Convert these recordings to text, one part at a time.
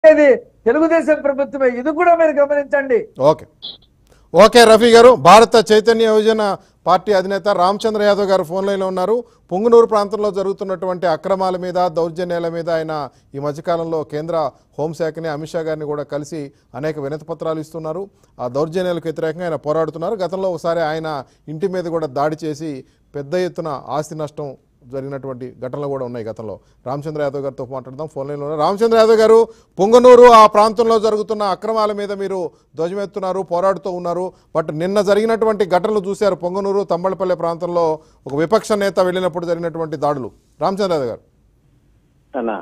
ఇది తెలుగుదేశం ప్రభుత్వమే ఇది కూడా మీరు గమనించండి ఓకే ఓకే రఫీ గారు భారత చైతన్య యోజన పార్టీ అధినేత రామచంద్ర యాదవ్ గారు ఫోన్ లైన్లో ఉన్నారు పొంగునూరు ప్రాంతంలో జరుగుతున్నటువంటి అక్రమాల మీద దౌర్జన్యాల మీద ఆయన ఈ మధ్యకాలంలో కేంద్ర హోంశాఖని అమిత్ షా గారిని కూడా కలిసి అనేక వినతి పత్రాలు ఇస్తున్నారు ఆ దౌర్జన్యాలకు వ్యతిరేకంగా ఆయన పోరాడుతున్నారు గతంలో ఒకసారి ఆయన ఇంటి మీద కూడా దాడి చేసి పెద్ద ఎత్తున ఆస్తి నష్టం జరిగినటువంటి ఘటనలు కూడా ఉన్నాయి గతంలో రామచంద్ర యాదవ్ గారితో మాట్లాడదాం ఫోన్ లైన్లో ఉన్నారు. రామచంద్ర యాదవ్ గారు పొంగనూరు ఆ ప్రాంతంలో జరుగుతున్న అక్రమాల మీద మీరు ధ్వజమెత్తున్నారు పోరాడుతూ ఉన్నారు బట్ నిన్న జరిగినటువంటి ఘటనలు చూశారు పొంగనూరు తంబళపల్లె ప్రాంతంలో ఒక విపక్ష నేత వెళ్ళినప్పుడు జరిగినటువంటి దాడులు రామచంద్ర యాదవ్ గారు అన్న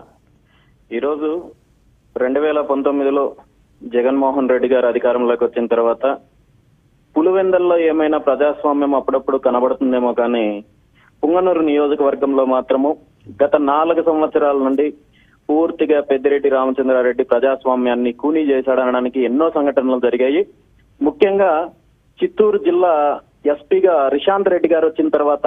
ఈరోజు రెండు వేల పంతొమ్మిదిలో జగన్మోహన్ రెడ్డి గారు అధికారంలోకి వచ్చిన తర్వాత పులివెందల్లో ఏమైనా ప్రజాస్వామ్యం అప్పుడప్పుడు కనబడుతుందేమో కానీ పుంగనూరు నియోజకవర్గంలో మాత్రము గత నాలుగు సంవత్సరాల నుండి పూర్తిగా పెద్దిరెడ్డి రామచంద్రారెడ్డి ప్రజాస్వామ్యాన్ని కూనీ చేశాడనడానికి ఎన్నో సంఘటనలు జరిగాయి ముఖ్యంగా చిత్తూరు జిల్లా ఎస్పీగా రిషాంత్ రెడ్డి గారు వచ్చిన తర్వాత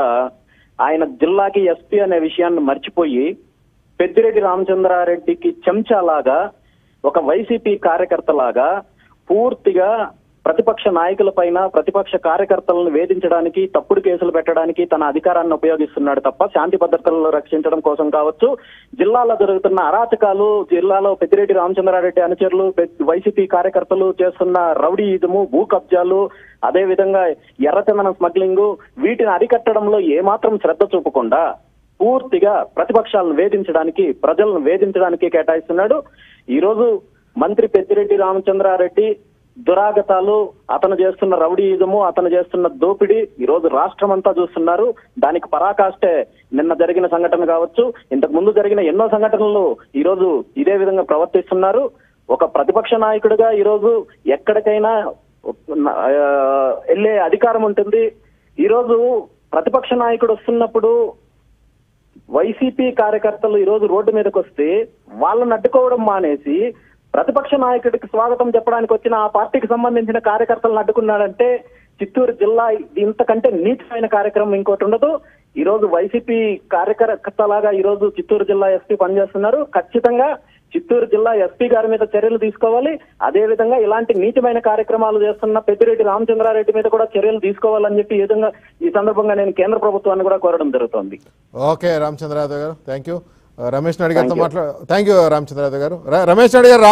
ఆయన జిల్లాకి ఎస్పీ అనే విషయాన్ని మర్చిపోయి పెద్దిరెడ్డి రామచంద్రారెడ్డికి చెంచాలాగా ఒక వైసీపీ కార్యకర్తలాగా పూర్తిగా ప్రతిపక్ష నాయకుల పైన ప్రతిపక్ష కార్యకర్తలను వేధించడానికి తప్పుడు కేసులు పెట్టడానికి తన అధికారాన్ని ఉపయోగిస్తున్నాడు తప్ప శాంతి భద్రతలను రక్షించడం కోసం కావచ్చు జిల్లాలో జరుగుతున్న అరాచకాలు జిల్లాలో పెద్దిరెడ్డి రామచంద్రారెడ్డి అనుచరులు పెద్ద- వైసీపీ కార్యకర్తలు చేస్తున్న రౌడీయిజము భూ కబ్జాలు అదే విధంగా ఎర్రచందనం స్మగ్లింగ్ వీటిని అరికట్టడంలో ఏమాత్రం శ్రద్ధ చూపకుండా పూర్తిగా ప్రతిపక్షాలను వేధించడానికి ప్రజలను వేధించడానికి కేటాయిస్తున్నాడు ఈ రోజు మంత్రి పెద్దిరెడ్డి రామచంద్రారెడ్డి దురాగతాలు అతను చేస్తున్న రౌడీయిజము అతను చేస్తున్న దోపిడీ ఈ రోజు రాష్ట్రం అంతా చూస్తున్నారు దానికి పరాకాష్టే నిన్న జరిగిన సంఘటన కావచ్చు ఇంతకు ముందు జరిగిన ఎన్నో సంఘటనలు ఈ రోజు ఇదే విధంగా ప్రవర్తిస్తున్నారు ఒక ప్రతిపక్ష నాయకుడిగా ఈ రోజు ఎక్కడికైనా ఆ, వెళ్ళే అధికారం ఉంటుంది ఈ రోజు ప్రతిపక్ష నాయకుడు వస్తున్నప్పుడు వైసీపీ కార్యకర్తలు ఈ రోజు రోడ్డు మీదకి వస్తే వాళ్ళని అడ్డుకోవడం మానేసి ప్రతిపక్ష నాయకుడికి స్వాగతం చెప్పడానికి వచ్చిన ఆ పార్టీకి సంబంధించిన కార్యకర్తలను అడ్డుకున్నాడంటే చిత్తూరు జిల్లా ఇంతకంటే నీచమైన కార్యక్రమం ఇంకోటి ఉండదు ఈ రోజు వైసీపీ కార్యకర్తలాగా ఈ రోజు చిత్తూరు జిల్లా ఎస్పీ పనిచేస్తున్నారు ఖచ్చితంగా చిత్తూరు జిల్లా ఎస్పీ గారి మీద చర్యలు తీసుకోవాలి అదే విధంగా ఇలాంటి నీచమైన కార్యక్రమాలు చేస్తున్న పెద్దిరెడ్డి రామచంద్రారెడ్డి మీద కూడా చర్యలు తీసుకోవాలని చెప్పి ఈ విధంగా ఈ సందర్భంగా నేను కేంద్ర ప్రభుత్వాన్ని కూడా కోరడం జరుగుతోంది ఓకే రామచంద్ర యాదవ్ గారు థ్యాంక్ యూ రమేష్ నాయుడు గారితో మాట్లాడ థ్యాంక్ యూ రామచంద్ర యాదవ్ గారు ర- రమేష్ నాయుడు గారు